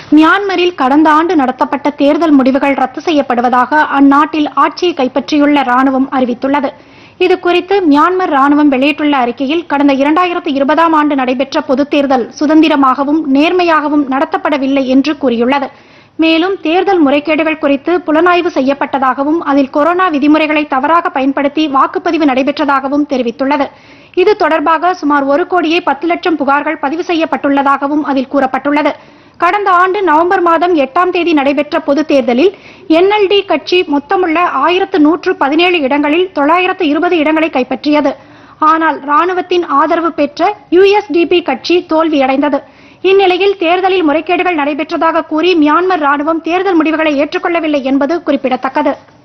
மியான்மரில் கடந்த ஆண்டு நடத்தப்பட்ட தேர்தல் முடிவுகள் ரத்து செய்யப்படுவதாக அந்நாட்டில் ஆட்சியை கைப்பற்றியுள்ள ராணுவம் அறிவித்துள்ளது இது குறித்து மியான்மர் ராணுவம் வெளியிட்டுள்ள அறிக்கையில் கடந்த இரண்டாயிரத்து இருபதாம் ஆண்டு நடைபெற்ற பொதுத் தேர்தல் சுதந்திரமாகவும் நேர்மையாகவும் நடத்தப்படவில்லை என்று கூறியுள்ளது மேலும் தேர்தல் முறைகேடுகள் குறித்து புலனாய்வு செய்யப்பட்டதாகவும் அதில் கொரோனா விதிமுறைகளை தவறாக பயன்படுத்தி வாக்குப்பதிவு நடைபெற்றதாகவும் தெரிவித்துள்ளது இது தொடர்பாக சுமார் ஒரு கோடியே பத்து லட்சம் புகார்கள் பதிவு செய்யப்பட்டுள்ளதாகவும் அதில் கூறப்பட்டுள்ளது கடந்த ஆண்டு நவம்பர் மாதம் எட்டாம் தேதி நடைபெற்ற பொதுத் தேர்தலில் என்எல்டி கட்சி மொத்தமுள்ள ஆயிரத்து நூற்று பதினேழு இடங்களில் தொள்ளாயிரத்து இருபது இடங்களை கைப்பற்றியது ஆனால் ராணுவத்தின் ஆதரவு பெற்ற யுஎஸ்டிபி கட்சி தோல்வியடைந்தது இந்நிலையில் தேர்தலில் முறைகேடுகள் நடைபெற்றதாக கூறி மியான்மர் ராணுவம் தேர்தல் முடிவுகளை ஏற்றுக்கொள்ளவில்லை என்பது குறிப்பிடத்தக்கது